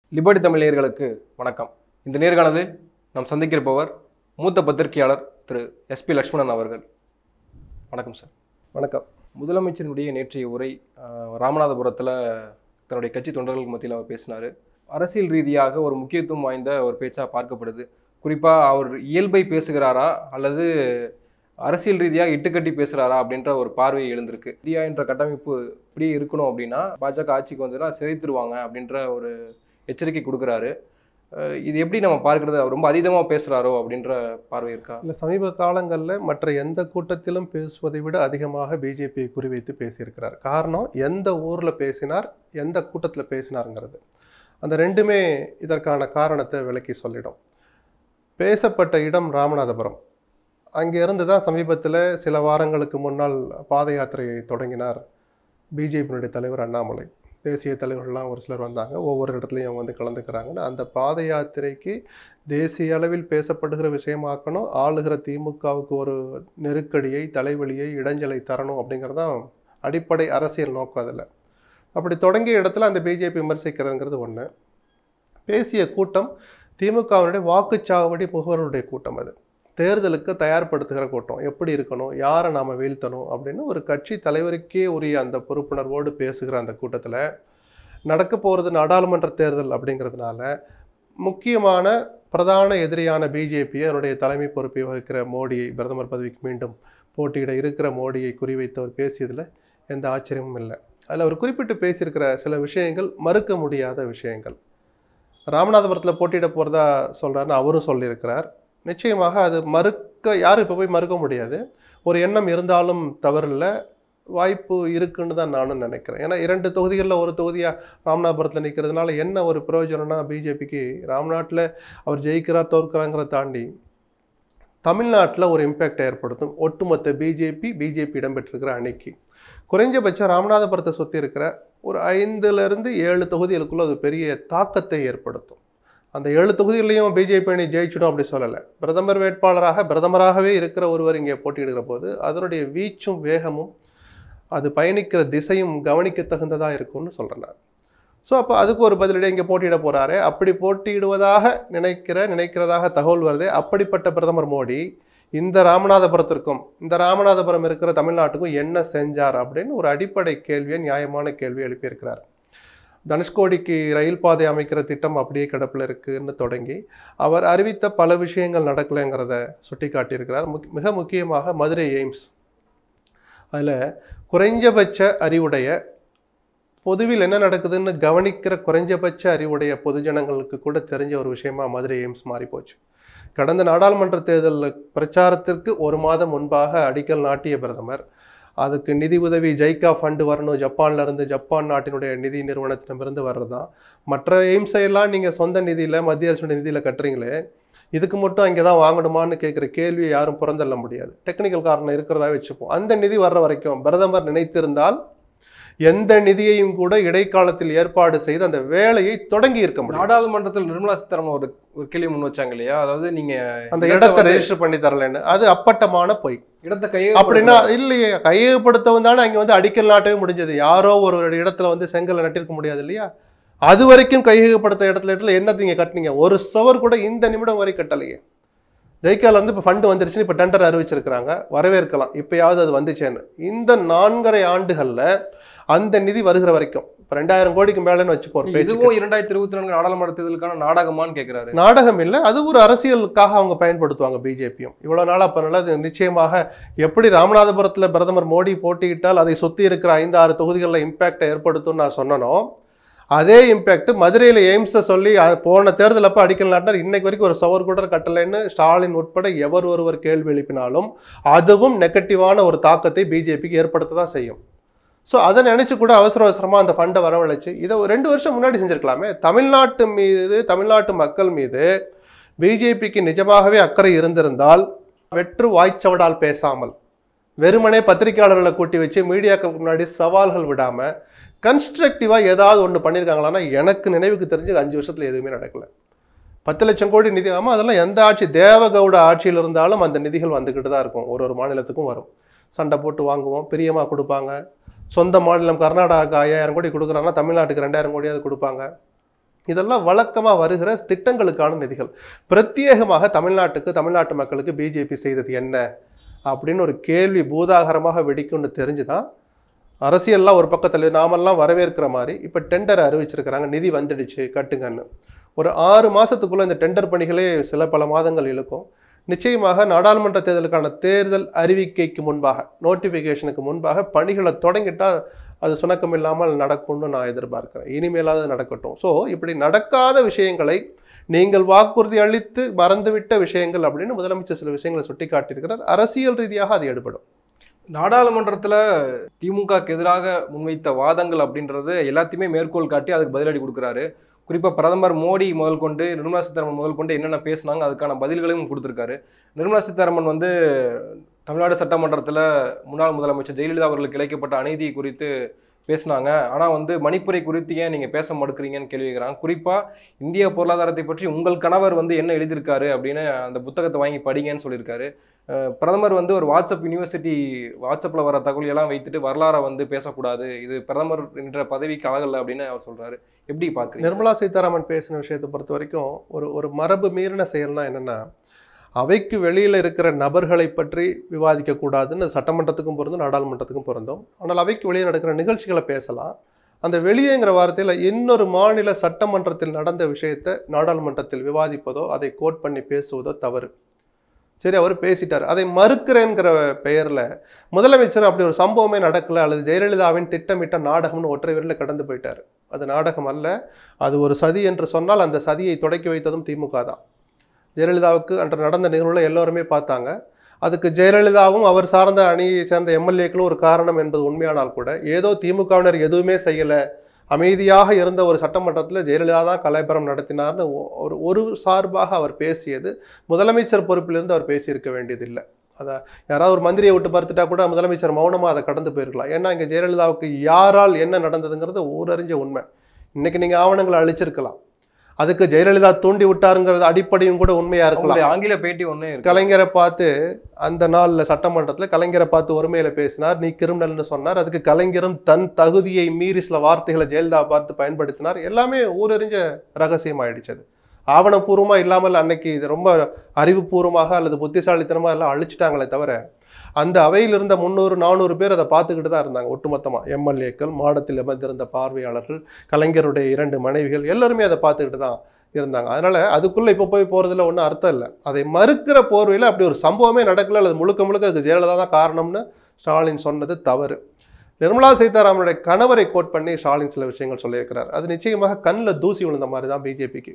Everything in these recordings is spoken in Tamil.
லிபர்டி தமிழர்களுக்கு வணக்கம் இந்த நேர்காணலில் நாம் சந்திக்கிருப்பவர் மூத்த பத்திரிகையாளர் திரு எஸ்பி லக்ஷ்மணன் அவர்கள் வணக்கம் சார் வணக்கம் முதலமைச்சரினுடைய நேற்றைய உரை ஆஹ், ராமநாதபுரத்தில் தன்னுடைய கட்சி தொண்டர்களுக்கு மத்தியில் அவர் பேசினார் அரசியல் ரீதியாக ஒரு முக்கியத்துவம் வாய்ந்த ஒரு பேச்சாக பார்க்கப்படுது குறிப்பாக அவர் இயல்பை பேசுகிறாரா அல்லது அரசியல் ரீதியாக இட்டுக்கட்டி பேசுகிறாரா அப்படின்ற ஒரு பார்வை எழுந்திருக்கு இந்தியா என்ற கட்டமைப்பு இப்படி இருக்கணும் அப்படின்னா பாஜக ஆட்சிக்கு வந்ததுன்னா சிதைத்துருவாங்க அப்படின்ற ஒரு எச்சரிக்கை கொடுக்குறாரு அஹ், இது எப்படி நம்ம பார்க்கறது அவர் ரொம்ப அதீதமாக பேசுகிறாரோ அப்படின்ற பார்வை இருக்கா இல்லை சமீப காலங்களில் மற்ற எந்த கூட்டத்திலும் பேசுவதை விட அதிகமாக பிஜேபி குறிவைத்து பேசியிருக்கிறார் காரணம் எந்த ஊரில் பேசினார் எந்த கூட்டத்தில் பேசினாருங்கிறது அந்த ரெண்டுமே இதற்கான காரணத்தை விளக்கி சொல்லிடும் பேசப்பட்ட இடம் ராமநாதபுரம் அங்கிருந்து தான் சமீபத்தில் சில வாரங்களுக்கு முன்னால் பாத யாத்திரையை தொடங்கினார் பிஜேபியினுடைய தலைவர் அண்ணாமலை தேசிய தலைவர்கள்லாம் ஒரு சிலர் வந்தாங்க ஒவ்வொரு இடத்துலையும் அவங்க வந்து கலந்துக்கிறாங்கன்னு அந்த பாத யாத்திரைக்கு தேசிய அளவில் பேசப்படுகிற விஷயமாக்கணும் ஆளுகிற திமுகவுக்கு ஒரு நெருக்கடியை தலைவலியை இடைஞ்சலை தரணும் அப்படிங்கிறது தான் அடிப்படை அரசியல் நோக்கம் அதில் அப்படி தொடங்கிய இடத்துல அந்த பிஜேபி விமர்சிக்கிறதுங்கிறது ஒன்று பேசிய கூட்டம் திமுகவினுடைய வாக்குச்சாவடி முகவர்களுடைய கூட்டம் அது தேர்தலுக்கு தயார்படுத்துகிற கூட்டம் எப்படி இருக்கணும் யாரை நாம் வீழ்த்தணும் அப்படின்னு ஒரு கட்சி தலைவருக்கே உரிய அந்த பொறுப்புணர்வோடு பேசுகிற அந்த கூட்டத்தில் நடக்க போகிறது நாடாளுமன்ற தேர்தல் அப்படிங்கிறதுனால முக்கியமான பிரதான எதிரியான பிஜேபி அதனுடைய தலைமை பொறுப்பை வகிக்கிற மோடியை பிரதமர் பதவிக்கு மீண்டும் போட்டியிட இருக்கிற மோடியை குறிவைத்து அவர் பேசியதில் எந்த ஆச்சரியமும் இல்லை அதில் அவர் குறிப்பிட்டு பேசியிருக்கிற சில விஷயங்கள் மறுக்க முடியாத விஷயங்கள் ராமநாதபுரத்தில் போட்டியிட போகிறதா சொல்கிறாருன்னு அவரும் சொல்லியிருக்கிறார் நிச்சயமாக அது மறுக்க யாரும் இப்போ போய் மறுக்க முடியாது ஒரு எண்ணம் இருந்தாலும் தவறில்ல வாய்ப்பு இருக்குன்னு தான் நானும் நினைக்கிறேன் ஏன்னா இரண்டு தொகுதிகளில் ஒரு தொகுதியாக ராமநாதபுரத்தில் நிற்கிறதுனால என்ன ஒரு பிரயோஜனம்னா பிஜேபிக்கு ராம்நாட்டில் அவர் ஜெயிக்கிறார் தோற்கிறாங்கிறத தாண்டி தமிழ்நாட்டில் ஒரு இம்பேக்ட் ஏற்படுத்தும் ஒட்டுமொத்த பிஜேபி பிஜேபி இடம்பெற்றிருக்கிற அணிக்கு குறைஞ்சபட்சம் ராமநாதபுரத்தை சுற்றி இருக்கிற ஒரு ஐந்துலேருந்து ஏழு தொகுதிகளுக்குள்ள அது பெரிய தாக்கத்தை ஏற்படுத்தும் அந்த ஏழு தொகுதிகளையும் பிஜேபி அணி ஜெயிச்சிடும் அப்படி சொல்லலை பிரதமர் வேட்பாளராக பிரதமராகவே இருக்கிற ஒருவர் இங்கே போட்டியிடுகிற போது அதனுடைய வீச்சும் வேகமும் அது பயணிக்கிற திசையும் கவனிக்க தகுந்ததாக இருக்கும்னு சொல்கிறேன் நான் ஸோ அப்போ அதுக்கு ஒரு பதிலடி இங்கே போட்டியிட போகிறாரு அப்படி போட்டியிடுவதாக நினைக்கிற நினைக்கிறதாக தகவல் வருதே அப்படிப்பட்ட பிரதமர் மோடி இந்த ராமநாதபுரத்திற்கும் இந்த ராமநாதபுரம் இருக்கிற தமிழ்நாட்டுக்கும் என்ன செஞ்சார் அப்படின்னு ஒரு அடிப்படை கேள்வியை நியாயமான கேள்வி எழுப்பியிருக்கிறார் தனுஷ்கோடிக்கு ரயில் பாதை அமைக்கிற திட்டம் அப்படியே கிடப்பில் இருக்குன்னு தொடங்கி அவர் அறிவித்த பல விஷயங்கள் நடக்கலைங்கிறத சுட்டி காட்டியிருக்கிறார் முக்- மிக முக்கியமாக மதுரை எய்ம்ஸ் அதில் குறைஞ்சபட்ச அறிவுடைய பொதுவில் என்ன நடக்குதுன்னு கவனிக்கிற குறைஞ்சபட்ச அறிவுடைய பொதுஜனங்களுக்கு கூட தெரிஞ்ச ஒரு விஷயமா மதுரை எய்ம்ஸ் மாறி போச்சு கடந்த நாடாளுமன்ற தேர்தலில் பிரச்சாரத்திற்கு ஒரு மாதம் முன்பாக அடிக்கல் நாட்டிய பிரதமர் அதுக்கு நிதி உதவி ஜைக்கா ஃபண்டு வரணும் ஜப்பான்ல இருந்து ஜப்பான் நாட்டினுடைய நிதி நிறுவனத்திடமிருந்து வர்றதுதான் மற்ற எய்ம்ஸை எல்லாம் நீங்கள் சொந்த நிதியில் மத்திய அரசுடைய நிதியில் கட்டுறீங்களே இதுக்கு மட்டும் அங்கே தான் வாங்கணுமான்னு கேட்குற கேள்வியை யாரும் புறந்தள்ள முடியாது டெக்னிக்கல் காரணம் இருக்கிறதா வச்சுப்போம் அந்த நிதி வர்ற வரைக்கும் பிரதமர் நினைத்திருந்தால் எந்த நிதியையும் கூட இடைக்காலத்தில் ஏற்பாடு செய்து அந்த வேலையை தொடங்கி இருக்க முடியும் நாடாளுமன்றத்தில் நிர்மலா சீதாராமன் ஒரு ஒரு கேள்வி முன் வச்சாங்க இல்லையா அதாவது நீங்க அந்த இடத்தை ரெஜிஸ்டர் பண்ணி தரலன்னு அது அப்பட்டமான பொய் இடத்தை கையை அப்படின்னா இல்லையே கையகப்படுத்தவன் தானே அங்கே வந்து அடிக்கல் நாட்டவே முடிஞ்சது யாரோ ஒரு இடத்துல வந்து செங்கலை நட்டிருக்க முடியாது இல்லையா அது வரைக்கும் கையகப்படுத்த இடத்துல இடத்துல என்ன நீங்க கட்டினீங்க ஒரு சவர் கூட இந்த நிமிடம் வரை கட்டலையே ஜெய்கால வந்து இப்போ ஃபண்டு வந்துருச்சுன்னு இப்போ டெண்டர் அறிவிச்சிருக்கிறாங்க வரவேற்கலாம் இப்பயாவது அது வந்துச்சேன்னு இந்த நான்கரை ஆண்டுகள்ல அந்த நிதி வருகிற வரைக்கும் இப்போ ரெண்டாயிரம் கோடிக்கு மேலேன்னு வச்சுப்போம் ஒரு பேச்சுக்கு. இதுவும் இரண்டாயிரத்தி இருபத்தி நான்கு நாடாளுமன்ற தேர்தலுக்கான நாடகமான்னு கேட்கிறாரு நாடகம் இல்லை அது ஒரு அரசியலுக்காக அவங்க பயன்படுத்துவாங்க பிஜேபியும் இவ்வளோ நாளாக பண்ணல அது நிச்சயமாக எப்படி ராமநாதபுரத்தில் பிரதமர் மோடி போட்டியிட்டால் அதை சுற்றி இருக்கிற ஐந்து ஆறு தொகுதிகளில் இம்பேக்டை ஏற்படுத்தும்னு நான் சொன்னனோ அதே இம்பேக்ட் மதுரையில் எய்ம்ஸை சொல்லி அ- போன தேர்தல் அப்போ அடிக்கல் நாட்டினார் இன்னைக்கு வரைக்கும் ஒரு சவர் கூட கட்டலைன்னு ஸ்டாலின் உட்பட எவர் ஒருவர் கேள்வி எழுப்பினாலும் அதுவும் நெகட்டிவான ஒரு தாக்கத்தை பிஜேபிக்கு ஏற்படுத்த தான் செய்யும் ஸோ அதை நினச்சி கூட அவசர அவசரமாக அந்த ஃபண்டை வரவழைச்சு இதை ஒரு ரெண்டு வருஷம் முன்னாடி செஞ்சுருக்கலாமே தமிழ்நாட்டு மீது தமிழ்நாட்டு மக்கள் மீது பிஜேபிக்கு நிஜமாகவே அக்கறை இருந்திருந்தால் வெற்று வாய்ச்சவடால் பேசாமல் வெறுமனே பத்திரிகையாளர்களை கூட்டி வச்சு மீடியாக்களுக்கு முன்னாடி சவால்கள் விடாமல் கன்ஸ்ட்ரக்டிவாக ஏதாவது ஒன்று பண்ணியிருக்காங்களான்னா எனக்கு நினைவுக்கு தெரிஞ்சு அஞ்சு வருஷத்தில் எதுவுமே நடக்கல பத்து லட்சம் கோடி நிதி ஆமாம் அதெல்லாம் எந்த ஆட்சி தேவகவுட ஆட்சியில் இருந்தாலும் அந்த நிதிகள் வந்துக்கிட்டு தான் இருக்கும் ஒரு ஒரு மாநிலத்துக்கும் வரும் சண்டை போட்டு வாங்குவோம் பிரியமாக கொடுப்பாங்க சொந்த மாநிலம் கர்நாடகாவுக்கு ஐயாயிரம் கோடி கொடுக்குறாங்கன்னா தமிழ்நாட்டுக்கு ரெண்டாயிரம் கோடியாவது கொடுப்பாங்க இதெல்லாம் வழக்கமாக வருகிற திட்டங்களுக்கான நிதிகள் பிரத்யேகமாக தமிழ்நாட்டுக்கு தமிழ்நாட்டு மக்களுக்கு பிஜேபி செய்தது என்ன அப்படின்னு ஒரு கேள்வி பூதாகரமாக வெடிக்கும்னு தெரிஞ்சுதான் அரசியல்லாம் ஒரு பக்கத்தில் நாமெல்லாம் வரவேற்கிற மாதிரி இப்போ டெண்டர் அறிவிச்சிருக்கிறாங்க நிதி வந்துடுச்சு கட்டுங்கன்னு ஒரு ஆறு மாதத்துக்குள்ளே இந்த டெண்டர் பணிகளே சில பல மாதங்கள் இழுக்கும் நிச்சயமாக நாடாளுமன்ற தேர்தலுக்கான தேர்தல் அறிவிக்கைக்கு முன்பாக நோட்டிஃபிகேஷனுக்கு முன்பாக பணிகளை தொடங்கிட்டால் அது சுணக்கம் இல்லாமல் நடக்கும்னு நான் எதிர்பார்க்கிறேன் இனிமேலாவது நடக்கட்டும் ஸோ இப்படி நடக்காத விஷயங்களை நீங்கள் வாக்குறுதி அளித்து மறந்துவிட்ட விஷயங்கள் அப்படின்னு முதலமைச்சர் சில விஷயங்களை சுட்டிக்காட்டியிருக்கிறார் அரசியல் ரீதியாக அது எடுபடும் நாடாளுமன்றத்துல திமுகக்கு எதிராக முன்வைத்த வாதங்கள் அப்படின்றது எல்லாத்தையுமே மேற்கோள் காட்டி அதுக்கு பதிலடி கொடுக்குறாரு குறிப்பா பிரதமர் மோடி முதல் கொண்டு நிர்மலா சீதாராமன் முதல் கொண்டு என்னென்ன பேசுனாங்க அதுக்கான பதில்களையும் கொடுத்துருக்காரு நிர்மலா சீதாராமன் வந்து தமிழ்நாடு சட்டமன்றத்துல முன்னாள் முதலமைச்சர் ஜெயலலிதா அவர்களுக்கு இழைக்கப்பட்ட அநீதி குறித்து பேசினாங்க ஆனால் வந்து மணிப்புரை குறித்து ஏன் நீங்கள் பேச மறுக்கிறீங்கன்னு கேள்வி கேட்குறாங்க குறிப்பாக இந்திய பொருளாதாரத்தை பற்றி உங்கள் கணவர் வந்து என்ன எழுதியிருக்காரு அப்படின்னு அந்த புத்தகத்தை வாங்கி படிங்கன்னு சொல்லியிருக்காரு அஹ் பிரதமர் வந்து ஒரு வாட்ஸ்அப் யூனிவர்சிட்டி வாட்ஸ்அப்பில் வர தகவல் எல்லாம் வைத்துட்டு வரலாறை வந்து பேசக்கூடாது இது பிரதமர் என்ற பதவிக்கு அழகல்ல அப்படின்னு அவர் சொல்றாரு எப்படி பார்க்குறீங்க நிர்மலா சீதாராமன் பேசின விஷயத்தை பொறுத்த வரைக்கும் ஒரு ஒரு மரபு மீறின செயல்னா என்னென்னா அவைக்கு வெளியில் இருக்கிற நபர்களை பற்றி விவாதிக்க கூடாதுன்னு சட்டமன்றத்துக்கும் பொருந்தும் நாடாளுமன்றத்துக்கும் பொருந்தும் ஆனால் அவைக்கு வெளியே நடக்கிற நிகழ்ச்சிகளை பேசலாம் அந்த வெளியேங்கிற வார்த்தையில் இன்னொரு மாநில சட்டமன்றத்தில் நடந்த விஷயத்தை நாடாளுமன்றத்தில் விவாதிப்பதோ அதை கோட் பண்ணி பேசுவதோ தவறு சரி அவர் பேசிட்டார் அதை மறுக்கிறேங்கிற பெயரில் முதலமைச்சர் அப்படி ஒரு சம்பவமே நடக்கல அல்லது ஜெயலலிதாவின் திட்டமிட்ட நாடகம்னு ஒற்றை விரலில் கடந்து போயிட்டார் அது நாடகம் அல்ல அது ஒரு சதி என்று சொன்னால் அந்த சதியை தொடக்கி வைத்ததும் திமுக தான் ஜெயலலிதாவுக்கு அன்று நடந்த நிகழ்வுல எல்லோருமே பார்த்தாங்க அதுக்கு ஜெயலலிதாவும் அவர் சார்ந்த அணியை சேர்ந்த எம்எல்ஏக்களும் ஒரு காரணம் என்பது உண்மையானால் கூட ஏதோ திமுகவினர் எதுவுமே செய்யலை அமைதியாக இருந்த ஒரு சட்டமன்றத்தில் ஜெயலலிதா தான் கலைபரம் நடத்தினார்னு ஒ- ஒரு ஒரு சார்பாக அவர் பேசியது முதலமைச்சர் பொறுப்பிலிருந்து அவர் பேசியிருக்க வேண்டியதில்லை அதை யாராவது ஒரு மந்திரியை விட்டு பார்த்துட்டா கூட முதலமைச்சர் மௌனமாக அதை கடந்து போயிருக்கலாம் ஏன்னா இங்கே ஜெயலலிதாவுக்கு யாரால் என்ன நடந்ததுங்கிறது ஊரறிஞ்ச உண்மை இன்னைக்கு நீங்கள் ஆவணங்களை அழிச்சிருக்கலாம் அதுக்கு ஜெயலலிதா தூண்டி விட்டாருங்கிறது அடிப்படையும் கூட உண்மையா இருக்கலாம் அவங்களுடைய ஆங்கில பேட்டி ஒன்று இருக்கு கலைஞரை பார்த்து அந்த நாள்ல சட்டமன்றத்தில் கலைஞரை பார்த்து ஒருமையில பேசினார் நீ கிரிமினல்னு சொன்னார் அதுக்கு கலைஞரும் தன் தகுதியை மீறி சில வார்த்தைகளை ஜெயலலிதா பார்த்து பயன்படுத்தினார் எல்லாமே ஊரறிஞ்ச ரகசியம் ஆயிடுச்சது ஆவணப்பூர்வமா இல்லாமல் அன்னைக்கு இது ரொம்ப அறிவுபூர்வமாக அல்லது புத்திசாலித்தனமா எல்லாம் அழிச்சிட்டாங்களே தவிர அந்த அவையில் இருந்த முந்நூறு நானூறு பேர் அதை பார்த்துக்கிட்டு தான் இருந்தாங்க ஒட்டுமொத்தமா எம்எல்ஏக்கள் மாடத்தில் அமர்ந்திருந்த பார்வையாளர்கள் கலைஞருடைய இரண்டு மனைவிகள் எல்லாருமே அதை பார்த்துக்கிட்டு தான் இருந்தாங்க அதனால அதுக்குள்ள இப்போ போய் போறதுல ஒன்றும் அர்த்தம் இல்லை அதை மறுக்கிற போர்வையில் அப்படி ஒரு சம்பவமே நடக்கல அல்லது முழுக்க முழுக்க அதுக்கு ஜெயலலிதா தான் காரணம்னு ஸ்டாலின் சொன்னது தவறு நிர்மலா சீதாராமனுடைய கணவரை கோட் பண்ணி ஸ்டாலின் சில விஷயங்கள் சொல்லியிருக்கிறார் அது நிச்சயமாக கண்ணில் தூசி விழுந்த மாதிரி தான் பிஜேபிக்கு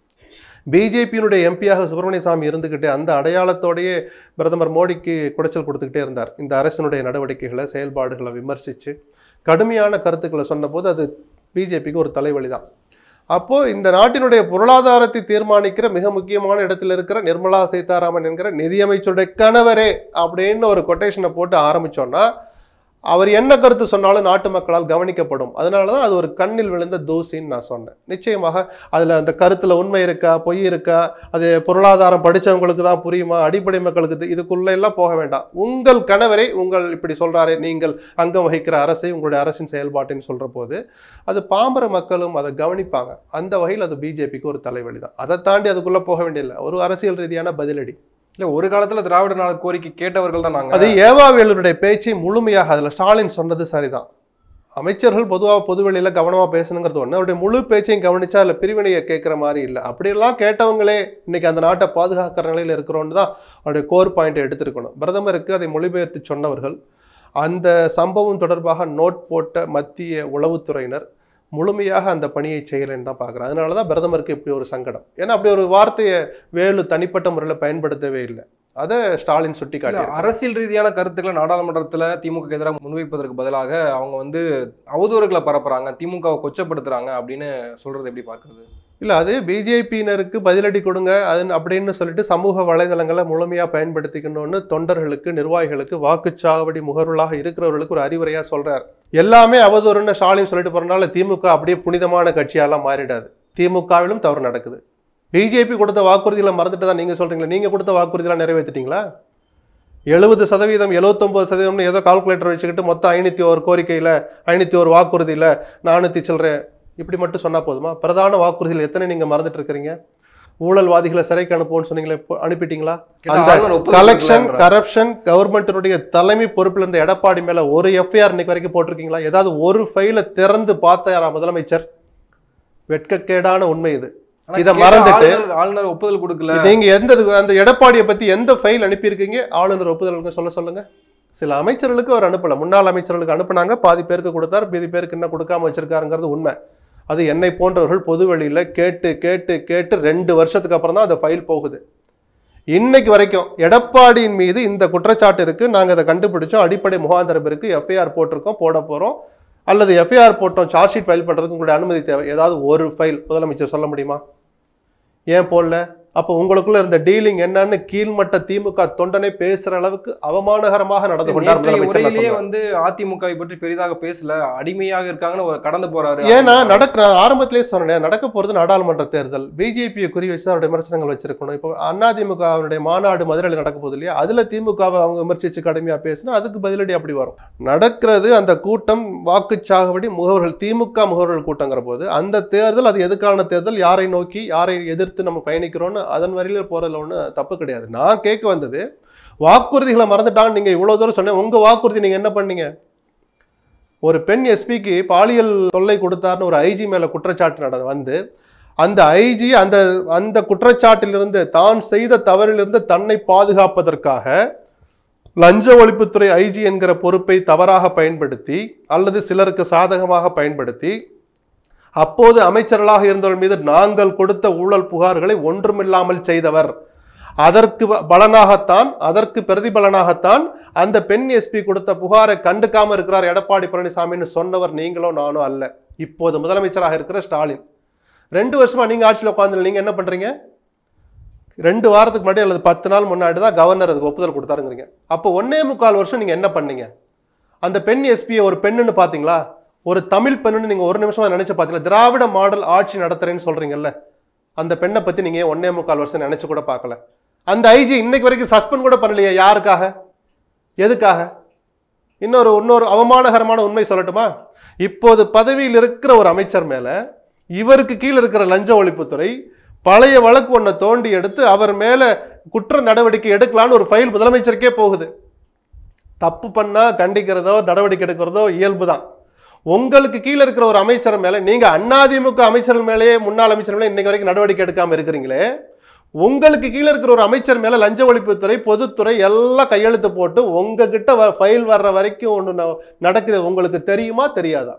பிஜேபியினுடைய எம்பியாக சுப்பிரமணிய சாமி இருந்துக்கிட்டே அந்த அடையாளத்தோடையே பிரதமர் மோடிக்கு குடைச்சல் கொடுத்துக்கிட்டே இருந்தார் இந்த அரசினுடைய நடவடிக்கைகளை செயல்பாடுகளை விமர்சித்து கடுமையான கருத்துக்களை சொன்னபோது அது பிஜேபிக்கு ஒரு தலைவலி தான் அப்போ இந்த நாட்டினுடைய பொருளாதாரத்தை தீர்மானிக்கிற மிக முக்கியமான இடத்துல இருக்கிற நிர்மலா சீதாராமன் என்கிற நிதியமைச்சருடைய கணவரே அப்படின்னு ஒரு கொட்டேஷனை போட்டு ஆரம்பிச்சோன்னா அவர் என்ன கருத்து சொன்னாலும் நாட்டு மக்களால் கவனிக்கப்படும் அதனால தான் அது ஒரு கண்ணில் விழுந்த தூசின்னு நான் சொன்னேன் நிச்சயமாக அதில் அந்த கருத்தில் உண்மை இருக்கா பொய் இருக்கா அது பொருளாதாரம் படித்தவங்களுக்கு தான் புரியுமா அடிப்படை மக்களுக்கு இது- இதுக்குள்ள எல்லாம் போக வேண்டாம் உங்கள் கணவரை உங்கள் இப்படி சொல்றாரே நீங்கள் அங்கம் வகிக்கிற அரசை உங்களுடைய அரசின் செயல்பாட்டின்னு சொல்ற போது அது பாமர மக்களும் அதை கவனிப்பாங்க அந்த வகையில் அது பிஜேபிக்கு ஒரு தலைவலி தான் அதை தாண்டி அதுக்குள்ள போக வேண்டியதில்லை ஒரு அரசியல் ரீதியான பதிலடி இல்ல ஒரு காலத்துல திராவிட நாடு கோரிக்கை கேட்டவர்கள் தான் நாங்க அது ஏவாவேலருடைய பேச்சை முழுமையாக அதில் ஸ்டாலின் சொன்னது சரிதான் அமைச்சர்கள் பொதுவாக பொதுவெளியில் கவனமாக பேசணுங்கிறது ஒன்று அவருடைய முழு பேச்சையும் கவனிச்சா அதில் பிரிவினையை கேட்குற மாதிரி இல்லை அப்படியெல்லாம் கேட்டவங்களே இன்னைக்கு அந்த நாட்டை பாதுகாக்கிற நிலையில் இருக்கிறோன்னு தான் அவருடைய கோர் பாயிண்ட்டை எடுத்திருக்கணும் பிரதமருக்கு அதை மொழிபெயர்த்து சொன்னவர்கள் அந்த சம்பவம் தொடர்பாக நோட் போட்ட மத்திய உளவுத்துறையினர் முழுமையாக அந்த பணியை செய்யலைன்னு தான் பார்க்குறேன் அதனால தான் பிரதமருக்கு இப்படி ஒரு சங்கடம் ஏன்னா அப்படி ஒரு வார்த்தையை வேலு தனிப்பட்ட முறையில் பயன்படுத்தவே இல்லை அதை ஸ்டாலின் சுட்டி இல்ல, அரசியல் ரீதியான கருத்துக்களை நாடாளுமன்றத்துல திமுக எதிராக முன்வைப்பதற்கு பதிலாக அவங்க வந்து அவதூறுகளை பரப்புறாங்க திமுகவை கொச்சப்படுத்துறாங்க அப்படின்னு சொல்றது எப்படி பார்க்கறது இல்லை அது பிஜேபியினருக்கு பதிலடி கொடுங்க அது அப்படின்னு சொல்லிட்டு சமூக வலைதளங்களை முழுமையாக பயன்படுத்திக்கணும்னு தொண்டர்களுக்கு நிர்வாகிகளுக்கு வாக்குச்சாவடி முகர்வலாக இருக்கிறவர்களுக்கு ஒரு அறிவுரையாக சொல்றார் எல்லாமே அவதூறுன்னு ஸ்டாலின் சொல்லிட்டு போறனால திமுக அப்படியே புனிதமான கட்சியாலாம் மாறிடாது திமுகவிலும் தவறு நடக்குது பிஜேபி கொடுத்த வாக்குறுதிகளை மறந்துட்டு தான் நீங்கள் சொல்கிறீங்களா நீங்கள் கொடுத்த வாக்குறுதிலாம் நிறைவேற்றிட்டீங்களா எழுபது சதவீதம் எழுபத்தொம்பது சதவீதம்னு ஏதோ கால்குலேட்டர் வச்சுக்கிட்டு மொத்தம் ஐநூற்றி ஒரு கோரிக்கையில் ஐநூற்றி ஒரு வாக்குறுதியில் நானூற்றி சில்லற இப்படி மட்டும் சொன்னா போதுமா பிரதான வாக்குறுதிகள் எத்தனை நீங்க மறந்துட்டு இருக்கிறீங்க ஊழல்வாதிகளை சிறைக்கு அனுப்புவோம்னு சொன்னீங்களே இப்போ அனுப்பிட்டீங்களா கேட்டா அந்த ஆளுநர் ஒப்புதல் கலெக்ஷன் கொடுக்கலன்றார். கரப்ஷன் கவர்மெண்ட்டினுடைய தலைமை பொறுப்பில் இருந்த எடப்பாடி மேல ஒரு எஃப்ஐஆர் இன்னைக்கு வரைக்கும் போட்டிருக்கீங்களா ஏதாவது ஒரு ஃபைலை திறந்து பார்த்தாரா முதலமைச்சர் வெட்கக்கேடான உண்மை இது ஆனா இதை கேட்டா மறந்துட்டு ஆளுநர் ஆளுநர் ஒப்புதல் கொடுக்கல நீங்க எந்த இது- அந்த எடப்பாடியை பத்தி எந்த ஃபைல் அனுப்பியிருக்கீங்க ஆளுநர் ஒப்புதல் சொல்ல சொல்லுங்க சில அமைச்சர்களுக்கு அவர் அனுப்பல முன்னாள் அமைச்சர்களுக்கு அனுப்புனாங்க பாதி பேருக்கு கொடுத்தார் மீதி பேருக்கு இன்னும் கொடுக்காம வச்சிருக்காருங்கிறது உண்மை அது என்னை போன்றவர்கள் பொது வெளியில கேட்டு கேட்டு கேட்டு ரெண்டு வருஷத்துக்கு அப்புறம் தான் அந்த ஃபைல் போகுது இன்னைக்கு வரைக்கும் எடப்பாடியின் மீது இந்த குற்றச்சாட்டு இருக்கு நாங்க அதை கண்டுபிடிச்சோம் அடிப்படை முகாந்திரம் இருக்கு எஃப்ஐஆர் போட்டிருக்கோம் போட போறோம் அல்லது எஃப்ஐஆர் போட்டோம் சார்ஜ் ஷீட் ஃபைல் பண்றதுக்கு உங்களுடைய அனுமதி தேவை ஏதாவது ஒரு ஃபைல் முதலமைச்சர் சொல்ல முடியுமா ஏன் போடல அப்போ உங்களுக்குள்ள இருந்த டீலிங் என்னன்னு கீழ்மட்ட திமுக தொண்டனை பேசுற அளவுக்கு அவமானகரமாக நடந்து கொண்டார் நேற்றைய முதலமைச்சர் நான் உரையிலேயே சொல்றேன். வந்து அதிமுகவை பற்றி பெரிதாக பேசல அடிமையாக இருக்காங்கன்னு ஒரு கடந்து போறாரு ஏன்னா நடக்க நான் ஆரம்பத்திலே சொன்னேன் நடக்க போறது நாடாளுமன்ற தேர்தல் பிஜேபியை குறி வச்சு தான் அவருடைய விமர்சனங்கள் வச்சிருக்கணும் இப்போ அதிமுக அவருடைய மாநாடு மதுரையில் நடக்க போகுது இல்லையா அதுல திமுகவை அவங்க விமர்சிச்சு கடுமையா பேசினா அதுக்கு பதிலடி அப்படி வரும் நடக்கிறது அந்த கூட்டம் வாக்குச்சாகுபடி முகவர்கள் திமுக முகவர்கள் கூட்டங்கிற போது அந்த தேர்தல் அது எதுக்கான தேர்தல் யாரை நோக்கி யாரை எதிர்த்து நம்ம பயணிக்கிறோம்னு அதன் வரையில போறதுல ஒன்றும் தப்பு கிடையாது நான் கேட்க வந்தது வாக்குறுதிகளை மறந்துட்டான்னு நீங்க இவ்வளவு தூரம் சொன்னேன் உங்க வாக்குறுதி நீங்க என்ன பண்ணீங்க ஒரு பெண் எஸ்பிக்கு பாலியல் தொல்லை கொடுத்தாருன்னு ஒரு ஐஜி மேல குற்றச்சாட்டு நட வந்து அந்த ஐஜி அந்த அந்த குற்றச்சாட்டிலிருந்து தான் செய்த தவறிலிருந்து தன்னை பாதுகாப்பதற்காக லஞ்ச ஒழிப்புத்துறை ஐஜி என்கிற பொறுப்பை தவறாக பயன்படுத்தி அல்லது சிலருக்கு சாதகமாக பயன்படுத்தி அப்போது அமைச்சர்களாக இருந்தவர்கள் மீது நாங்கள் கொடுத்த ஊழல் புகார்களை ஒன்றுமில்லாமல் செய்தவர் அதற்கு ப- பலனாகத்தான் அதற்கு பிரதிபலனாகத்தான் அந்த பெண் எஸ்பி கொடுத்த புகாரை கண்டுக்காம இருக்கிறார் எடப்பாடி பழனிசாமின்னு சொன்னவர் நீங்களோ நானோ அல்ல இப்போது முதலமைச்சராக இருக்கிற ஸ்டாலின் ரெண்டு வருஷமா நீங்க ஆட்சியில் உட்காந்து நீங்க என்ன பண்றீங்க ரெண்டு வாரத்துக்கு முன்னாடி அல்லது பத்து நாள் முன்னாடி தான் கவர்னர் அதுக்கு ஒப்புதல் கொடுத்தாருங்கிறீங்க அப்போ ஒன்னே முக்கால் வருஷம் நீங்க என்ன பண்ணீங்க அந்த பெண் எஸ்பியை ஒரு பெண்ணுன்னு பாத்தீங்களா ஒரு தமிழ் பெண்ணுன்னு நீங்க ஒரு நிமிஷமா நினைச்சு பாத்தீங்களா திராவிட மாடல் ஆட்சி நடத்துறேன்னு சொல்றீங்கல்ல அந்த பெண்ணை பத்தி நீங்க ஏன் ஒன்னே முக்கால் வருஷம் நினைச்சு கூட பார்க்கல அந்த ஐஜி இன்னைக்கு வரைக்கும் சஸ்பெண்ட் கூட பண்ணலையே யாருக்காக எதுக்காக இன்னொரு இன்னொரு அவமானகரமான உண்மை சொல்லட்டுமா இப்போது பதவியில் இருக்கிற ஒரு அமைச்சர் மேல இவருக்கு கீழே இருக்கிற லஞ்ச ஒழிப்புத்துறை பழைய வழக்கு ஒன்றை தோண்டி எடுத்து அவர் மேல குற்ற நடவடிக்கை எடுக்கலான்னு ஒரு ஃபைல் முதலமைச்சருக்கே போகுது தப்பு பண்ணா கண்டிக்கிறதோ நடவடிக்கை எடுக்கிறதோ இயல்பு தான் உங்களுக்கு கீழே இருக்கிற ஒரு அமைச்சர் மேல நீங்க அதிமுக அமைச்சர்கள் மேலேயே முன்னாள் அமைச்சர் மேலே இன்னைக்கு வரைக்கும் நடவடிக்கை எடுக்காம இருக்கிறீங்களே உங்களுக்கு கீழே இருக்கிற ஒரு அமைச்சர் மேல லஞ்ச ஒழிப்புத்துறை பொதுத்துறை எல்லாம் கையெழுத்து போட்டு உங்ககிட்ட ஃபைல் வர்ற வரைக்கும் ஒன்று நடக்குது உங்களுக்கு தெரியுமா தெரியாதா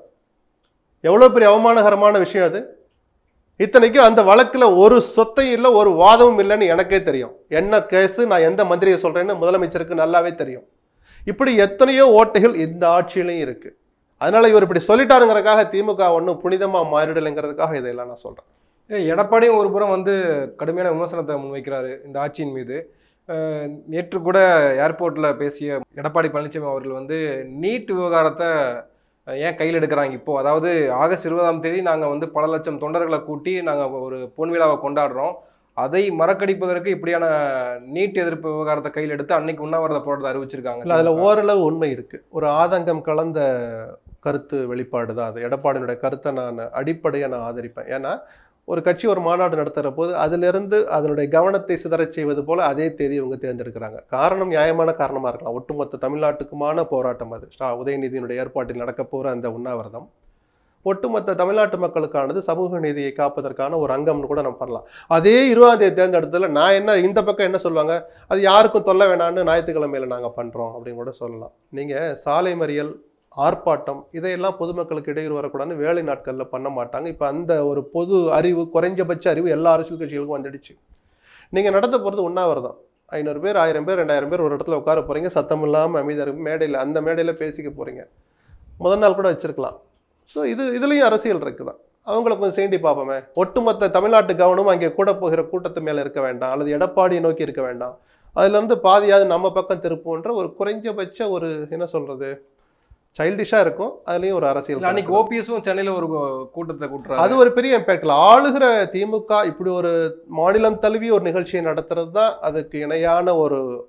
எவ்வளவு பெரிய அவமானகரமான விஷயம் அது இத்தனைக்கும் அந்த வழக்குல ஒரு சொத்தையும் இல்லை ஒரு வாதமும் இல்லைன்னு எனக்கே தெரியும் என்ன கேஸ் நான் எந்த மந்திரியை சொல்றேன்னு முதலமைச்சருக்கு நல்லாவே தெரியும் இப்படி எத்தனையோ ஓட்டைகள் இந்த ஆட்சியிலையும் இருக்கு அதனால இவர் இப்படி சொல்லிட்டாருங்கிறதுக்காக திமுக ஒன்றும் புனிதமா மாறிடலைங்கிறதுக்காக இதெல்லாம் நான் சொல்றேன் ஏய், எடப்பாடியும் ஒரு புறம் வந்து கடுமையான விமர்சனத்தை முன்வைக்கிறாரு இந்த ஆட்சியின் மீது அஹ், நேற்று கூட ஏர்போர்ட்டில் பேசிய எடப்பாடி பழனிசாமி அவர்கள் வந்து நீட் விவகாரத்தை அஹ், ஏன் கையில் எடுக்கிறாங்க இப்போ அதாவது ஆகஸ்ட் இருபதாம் தேதி நாங்கள் வந்து பல லட்சம் தொண்டர்களை கூட்டி நாங்கள் ஒரு பொன் விழாவை கொண்டாடுறோம் அதை மறக்கடிப்பதற்கு இப்படியான நீட் எதிர்ப்பு விவகாரத்தை கையில் எடுத்து அன்னைக்கு உண்ணாவிரத போராட்டத்தை அறிவிச்சிருக்காங்க இல்ல அதுல ஓரளவு உண்மை இருக்கு ஒரு ஆதங்கம் கலந்த கருத்து வெளிப்பாடு தான் அது எடப்பாடியினுடைய கருத்தை நான் அடிப்படையை நான் ஆதரிப்பேன் ஏன்னா ஒரு கட்சி ஒரு மாநாடு நடத்துகிற போது அதிலிருந்து அதனுடைய கவனத்தை சிதறச் செய்வது போல அதே தேதி இவங்க தேர்ந்தெடுக்கிறாங்க காரணம் நியாயமான காரணமா இருக்கலாம் ஒட்டுமொத்த தமிழ்நாட்டுக்குமான போராட்டம் அது ஸ்டா உதயநிதியினுடைய ஏற்பாட்டில் நடக்க போற அந்த உண்ணாவிரதம் ஒட்டுமொத்த தமிழ்நாட்டு மக்களுக்கானது சமூக நீதியை காப்பதற்கான ஒரு அங்கம்னு கூட நம்ம பண்ணலாம் அதே இருபதாம் தேதி தேர்ந்தெடுத்ததுல நான் என்ன இந்த பக்கம் என்ன சொல்லுவாங்க அது யாருக்கும் தொல்ல வேணான்னு ஞாயிற்றுக்கிழமையில நாங்கள் பண்ணுறோம் அப்படின்னு கூட சொல்லலாம் நீங்கள் சாலை மறியல் ஆர்ப்பாட்டம் இதையெல்லாம் பொதுமக்களுக்கு இடையூறு வரக்கூடாதுன்னு வேலை நாட்களில் பண்ண மாட்டாங்க இப்போ அந்த ஒரு பொது அறிவு குறைஞ்சபட்ச அறிவு எல்லா அரசியல் கட்சிகளுக்கும் வந்துடுச்சு நீங்கள் நடத்த போகிறது உண்ணாவிரதம் ஐநூறு பேர் ஆயிரம் பேர் ரெண்டாயிரம் பேர் ஒரு இடத்துல உட்கார போகிறீங்க சத்தம் இல்லாமல் அமைதியாக இருக்கும் மேடையில் அந்த மேடையில் பேசிக்க போகிறீங்க முதல் நாள் கூட வச்சிருக்கலாம் ஸோ இது இதுலேயும் அரசியல் இருக்குதான் அவங்கள கொஞ்சம் சேண்டி பார்ப்போமே ஒட்டுமொத்த தமிழ்நாட்டு கவனமும் அங்கே கூட போகிற கூட்டத்து மேலே இருக்க வேண்டாம் அல்லது எடப்பாடியை நோக்கி இருக்க வேண்டாம் அதுலேருந்து பாதியாவது நம்ம பக்கம் திருப்புன்ற ஒரு குறைஞ்சபட்ச ஒரு என்ன சொல்றது சைல்டிஷாக இருக்கும் அதுலேயும் ஒரு அரசியல் இல்ல, அன்னைக்கு கலக்குது. ஓபிஎஸும் சென்னையில ஒரு கூட்டத்தை கூட்டுறாரு அது ஒரு பெரிய இம்பேக்ட்ல ஆளுகிற திமுக இப்படி ஒரு மாநிலம் தழுவிய ஒரு நிகழ்ச்சியை நடத்துறது தான் அதுக்கு இணையான ஒரு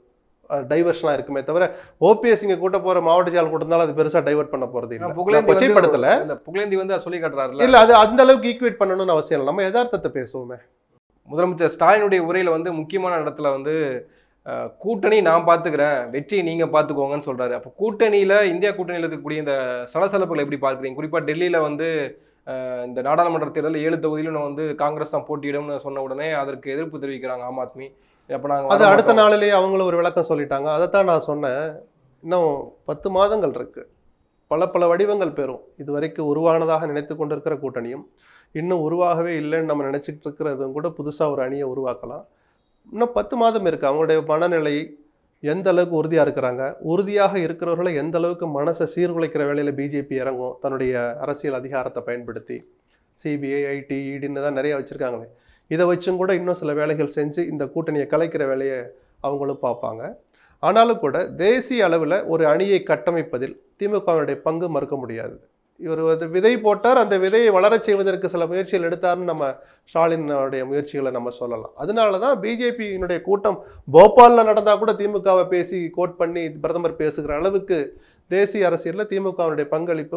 டைவர்ஷனாக இருக்குமே தவிர ஓபிஎஸ் இங்கே கூட்ட போகிற மாவட்ட செயல் கூட்டத்தினால அது பெருசாக டைவர்ட் பண்ண போகிறது இல்லை ஆனா நான் புகழேந்தி வந்து கொச்சைப்படுத்தல இல்ல, புகழேந்தி வந்து அதை சொல்லி காட்டுறாருல இல்லை அது அந்த அளவுக்கு ஈக்குவேட் பண்ணணும்னு அவசியம் இல்லை நம்ம யதார்த்தத்தை பேசுவோமே முதலமைச்சர் ஸ்டாலினுடைய உரையில வந்து முக்கியமான இடத்துல வந்து அஹ், கூட்டணி நான் பாத்துக்கிறேன் வெற்றி நீங்க பாத்துக்கோங்கன்னு சொல்றாரு அப்போ கூட்டணியில இந்தியா கூட்டணியில இருக்கக்கூடிய இந்த சலசலப்புகளை எப்படி பார்க்குறீங்க குறிப்பா டெல்லியில வந்து அஹ், இந்த நாடாளுமன்ற தேர்தலில் ஏழு தொகுதியிலும் நான் வந்து காங்கிரஸ் தான் போட்டியிடும்னு சொன்ன உடனே அதற்கு எதிர்ப்பு தெரிவிக்கிறாங்க ஆம் ஆத்மி அப்ப நாங்க அது வர அடுத்த மாட்டோம். நாளிலேயே அவங்களும் ஒரு விளக்கம் சொல்லிட்டாங்க அதைத்தான் நான் சொன்னேன் இன்னும் பத்து மாதங்கள் இருக்கு பல பல வடிவங்கள் பெறும் இது வரைக்கும் உருவானதாக நினைத்து கொண்டிருக்கிற கூட்டணியும் இன்னும் உருவாகவே இல்லைன்னு நம்ம நினைச்சிட்டு இருக்கிறதும் கூட புதுசாக ஒரு அணியை உருவாக்கலாம் இன்னும் பத்து மாதம் இருக்கு அவங்களுடைய மனநிலை எந்த அளவுக்கு உறுதியாக இருக்கிறாங்க உறுதியாக இருக்கிறவர்களை எந்த அளவுக்கு மனசை சீர்குலைக்கிற வேலையில் பிஜேபி இறங்கும் தன்னுடைய அரசியல் அதிகாரத்தை பயன்படுத்தி சிபிஐ ஐடி இடின்னு தான் நிறைய வச்சுருக்காங்களே இதை வச்சும் கூட இன்னும் சில வேலைகள் செஞ்சு இந்த கூட்டணியை கலைக்கிற வேலையை அவங்களும் பார்ப்பாங்க ஆனாலும் கூட தேசிய அளவில் ஒரு அணியை கட்டமைப்பதில் திமுகவினுடைய பங்கு மறுக்க முடியாது இவர் வந்து விதை போட்டார் அந்த விதையை வளரச் செய்வதற்கு சில முயற்சிகள் எடுத்தார்னு நம்ம ஸ்டாலினுடைய முயற்சிகளை நம்ம சொல்லலாம் அதனால தான் பிஜேபியினுடைய கூட்டம் போபாலில் நடந்தால் கூட திமுகவை பேசி கோட் பண்ணி பிரதமர் பேசுகிற அளவுக்கு தேசிய அரசியலில் திமுகவினுடைய பங்களிப்பு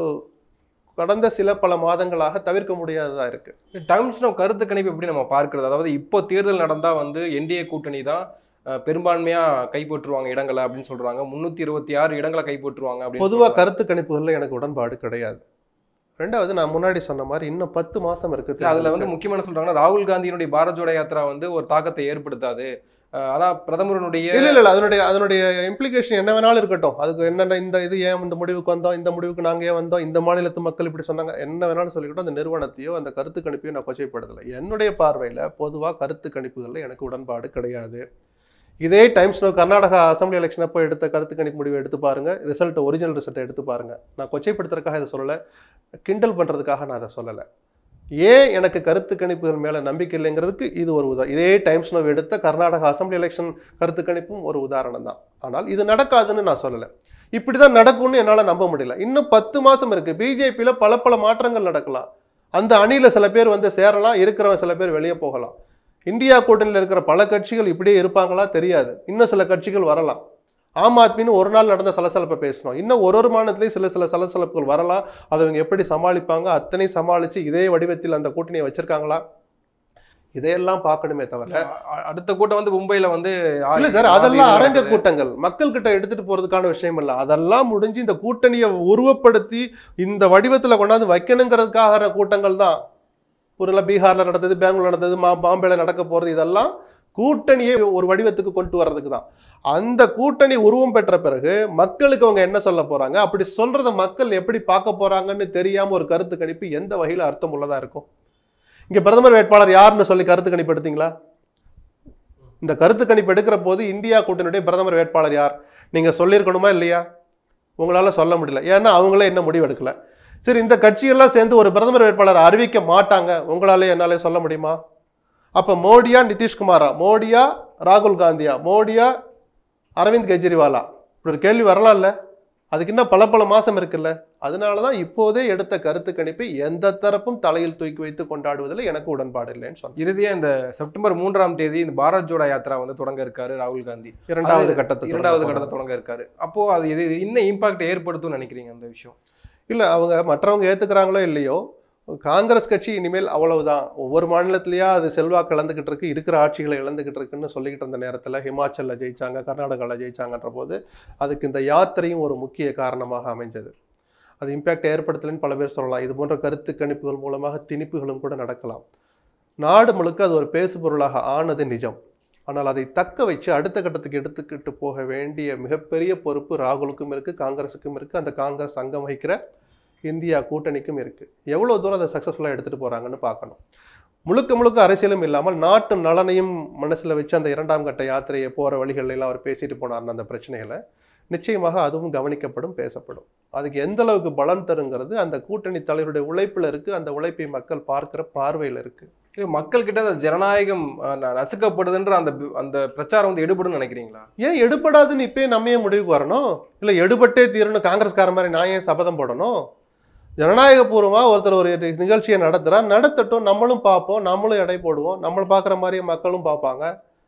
கடந்த சில பல மாதங்களாக தவிர்க்க முடியாததாக இருக்கு டைம்ஸ் நோ கருத்து கணிப்பு எப்படி நம்ம பார்க்கிறது அதாவது இப்போ தேர்தல் நடந்தா வந்து என்டிஏ கூட்டணி தான் அஹ், பெரும்பான்மையா கைப்பற்றுவாங்க இடங்களை அப்படின்னு சொல்றாங்க முன்னூத்தி இருபத்தி ஆறு இடங்களை கைப்பற்றுவாங்க அப்படின்னு பொதுவாக சொல்றாங்க. கருத்து கணிப்புகளில் எனக்கு உடன்பாடு கிடையாது ரெண்டாவது நான் முன்னாடி சொன்ன மாதிரி இன்னும் பத்து மாசம் இருக்கு இல்ல, அதுல வந்து முக்கியமா என்ன சொல்றாங்கன்னா ராகுல் காந்தியினுடைய பாரத் ஜோடோ யாத்ரா வந்து ஒரு தாக்கத்தை ஏற்படுத்தாது அஹ், ஆனா பிரதமருடைய இல்ல இல்ல இல்ல அதனுடைய அதனுடைய இம்ப்ளிகேஷன் என்ன வேணாலும் இருக்கட்டும் அதுக்கு என்னென்ன இந்த இது ஏன் இந்த முடிவுக்கு வந்தோம் இந்த முடிவுக்கு நாங்க ஏன் வந்தோம் இந்த மாநிலத்து மக்கள் இப்படி சொன்னாங்க என்ன வேணாலும் சொல்லிக்கிட்டோம் அந்த நிறுவனத்தையோ அந்த கருத்து கணிப்பையோ நான் கொச்சைப்படுத்தலை என்னுடைய பார்வையில பொதுவா கருத்து கணிப்புகள்ல எனக்கு உடன்பாடு கிடையாது இதே Times Now Karnataka assembly election அப்போ எடுத்த கருத்து கணிப்பு முடிவை எடுத்து பாருங்க ரிசல்ட் ஒரிஜினல் ரிசல்ட்டை எடுத்து பாருங்க நான் கொச்சைப்படுத்துறதுக்காக இதை சொல்லலை கிண்டல் பண்றதுக்காக நான் அதை சொல்லலை ஏன் எனக்கு கருத்து கணிப்புகள் மேல நம்பிக்கை இல்லைங்கிறதுக்கு இது ஒரு உதா இதே டைம்ஸ் நோ எடுத்த கர்நாடகா அசம்பிளி எலெக்ஷன் கருத்து கணிப்பும் ஒரு உதாரணம் தான் ஆனால் இது நடக்காதுன்னு நான் சொல்லலை இப்படி தான் நடக்கும்னு என்னால் நம்ப முடியல இன்னும் பத்து மாதம் இருக்குது பிஜேபியில் பல பல மாற்றங்கள் நடக்கலாம் அந்த அணியில் சில பேர் வந்து சேரலாம் இருக்கிறவன் சில பேர் வெளியே போகலாம் இந்தியா கூட்டணியில் இருக்கிற பல கட்சிகள் இப்படியே இருப்பாங்களா தெரியாது இன்னும் சில கட்சிகள் வரலாம் ஆம் ஆத்மின்னு ஒரு நாள் நடந்த சலசலப்பை பேசணும் இன்னும் ஒரு ஒரு மாநிலத்திலையும் சில சில சலசலப்புகள் வரலாம் அதை அவங்க எப்படி சமாளிப்பாங்க அத்தனை சமாளித்து இதே வடிவத்தில் அந்த கூட்டணியை வச்சிருக்காங்களா இதையெல்லாம் பார்க்கணுமே தவிர அ- அடுத்த கூட்டம் வந்து மும்பைல வந்து ஆ- இல்ல சார் அதெல்லாம் ஆதி அரங்க நடக்குது. கூட்டங்கள் மக்கள் கிட்ட எடுத்துட்டு போறதுக்கான விஷயம் இல்ல அதெல்லாம் முடிஞ்சு இந்த கூட்டணியை உருவப்படுத்தி இந்த வடிவத்துல கொண்டாந்து வைக்கணுங்கிறதுக்காக கூட்டங்கள் தான் ஒரு பீகார்ல நடந்தது பெங்களூர் நடந்தது மா பாம்பேல நடக்க போறது இதெல்லாம் கூட்டணியை ஒரு வடிவத்துக்கு கொண்டு வர்றதுக்கு தான் அந்த கூட்டணி உருவம் பெற்ற பிறகு மக்களுக்கு அவங்க என்ன சொல்ல போறாங்க அப்படி சொல்றத மக்கள் எப்படி பார்க்க போறாங்கன்னு தெரியாம ஒரு கருத்து கணிப்பு எந்த வகையில அர்த்தம் உள்ளதா இருக்கும் இங்க பிரதமர் வேட்பாளர் யாருன்னு சொல்லி கருத்து கணிப்பு எடுத்தீங்களா இந்த கருத்து கணிப்பு எடுக்கிற போது இந்தியா கூட்டணியுடைய பிரதமர் வேட்பாளர் யார் நீங்க சொல்லியிருக்கணுமா இல்லையா உங்களால சொல்ல முடியல ஏன்னா அவங்களே என்ன முடிவு எடுக்கல சரி இந்த கட்சியெல்லாம் சேர்ந்து ஒரு பிரதமர் வேட்பாளர் அறிவிக்க மாட்டாங்க உங்களாலே என்னாலே சொல்ல முடியுமா அப்ப மோடியா நிதிஷ்குமாரா மோடியா ராகுல் காந்தியா மோடியா அரவிந்த் கெஜ்ரிவாலா இப்படி ஒரு கேள்வி வரலாம்ல அதுக்கு இன்னும் பல பல மாசம் இருக்குல்ல அதனால தான் இப்போதே எடுத்த கருத்து கணிப்பை எந்த தரப்பும் தலையில் தூக்கி வைத்து கொண்டாடுவதில் எனக்கு உடன்பாடு இல்லைன்னு சொன்னேன் இறுதியா இந்த செப்டம்பர் மூன்றாம் தேதி இந்த பாரத் ஜோடோ யாத்ரா வந்து தொடங்க இருக்காரு ராகுல் காந்தி இரண்டாவது கட்டத்துக்கு இரண்டாவது தொடங்க கட்டத்தை தொடங்க இருக்காரு அப்போ அது இது இன்னும் இம்பாக்ட் ஏற்படுத்தும்னு நினைக்கிறீங்க அந்த விஷயம் இல்லை அவங்க மற்றவங்க ஏற்றுக்கிறாங்களோ இல்லையோ காங்கிரஸ் கட்சி இனிமேல் அவ்வளவுதான் ஒவ்வொரு மாநிலத்திலேயே அது செல்வாக்கு இழந்துக்கிட்டு இருக்கு இருக்கிற ஆட்சிகளை இழந்துக்கிட்டு இருக்குன்னு சொல்லிக்கிட்டு இருந்த நேரத்தில் ஹிமாச்சலில் ஜெயிச்சாங்க கர்நாடகாவில் ஜெயிச்சாங்கன்ற போது அதுக்கு இந்த யாத்திரையும் ஒரு முக்கிய காரணமாக அமைஞ்சது அது இம்பேக்ட் ஏற்படுத்தலைன்னு பல பேர் சொல்லலாம் இது போன்ற கருத்து கணிப்புகள் மூலமாக திணிப்புகளும் கூட நடக்கலாம் நாடு முழுக்க அது ஒரு பேசு பொருளாக ஆனது நிஜம் ஆனால் அதை தக்க வச்சு அடுத்த கட்டத்துக்கு எடுத்துக்கிட்டு போக வேண்டிய மிகப்பெரிய பொறுப்பு ராகுலுக்கும் இருக்குது காங்கிரஸுக்கும் இருக்குது அந்த காங்கிரஸ் அங்கம் வகிக்கிற இந்தியா கூட்டணிக்கும் இருக்குது எவ்வளோ தூரம் அதை சக்ஸஸ்ஃபுல்லாக எடுத்துகிட்டு போகிறாங்கன்னு பார்க்கணும் முழுக்க முழுக்க அரசியலும் இல்லாமல் நாட்டு நலனையும் மனசில் வச்சு அந்த இரண்டாம் கட்ட யாத்திரையை போகிற வழிகளில் எல்லாம் அவர் பேசிட்டு போனார்னு அந்த பிரச்சனைகளை நிச்சயமாக அதுவும் கவனிக்கப்படும் பேசப்படும் அதுக்கு எந்த அளவுக்கு பலம் தருங்கிறது அந்த கூட்டணி தலைவருடைய உழைப்பில் இருக்குது அந்த உழைப்பை மக்கள் பார்க்குற பார்வையில் இருக்குது இல்ல, மக்கள் கிட்ட அந்த ஜனநாயகம் அஹ், ந- நசுக்கப்படுதுன்ற அந்த பி- அந்த பிரச்சாரம் வந்து எடுபடுன்னு நினைக்கிறீங்களா ஏன் எடுபடாதுன்னு இப்பயே நம்ம ஏன் முடிவுக்கு வரணும் இல்லை எடுபட்டே தீரணும் காங்கிரஸ்கார மாதிரி நான் ஏன் சபதம் போடணும் ஜனநாயகபூர்வமாக ஒருத்தர் ஒரு நிகழ்ச்சியை நடத்துகிறா நடத்தட்டும் நம்மளும் பார்ப்போம் நம்மளும் எடை போடுவோம் நம்மளை பார்க்குற மாதிரியே மக்களும் பார்ப்பாங்க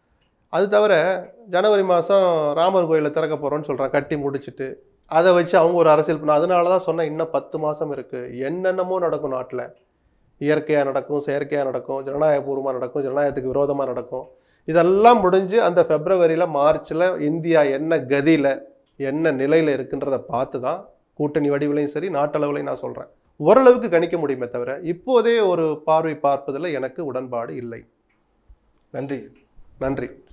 அது தவிர ஜனவரி மாதம் ராமர் கோயிலை திறக்க போகிறோன்னு சொல்கிறான் கட்டி முடிச்சிட்டு அதை வச்சு அவங்க ஒரு அரசியல் பண்ண அதனால தான் சொன்னேன் இன்னும் பத்து மாதம் இருக்குது என்னென்னமோ நடக்கும் நாட்டில் இயற்கையாக நடக்கும் செயற்கையாக நடக்கும் ஜனநாயகபூர்வமாக நடக்கும் ஜனநாயகத்துக்கு விரோதமாக நடக்கும் இதெல்லாம் முடிஞ்சு அந்த ஃபெப்ரவரியில் மார்ச்சில் இந்தியா என்ன கதியில் என்ன நிலையில் இருக்குன்றதை பார்த்து தான் கூட்டணி வடிவிலையும் சரி நாட்டளவுலையும் நான் சொல்கிறேன் ஓரளவுக்கு கணிக்க முடியுமே தவிர இப்போதே ஒரு பார்வை பார்ப்பதில் எனக்கு உடன்பாடு இல்லை நன்றி நன்றி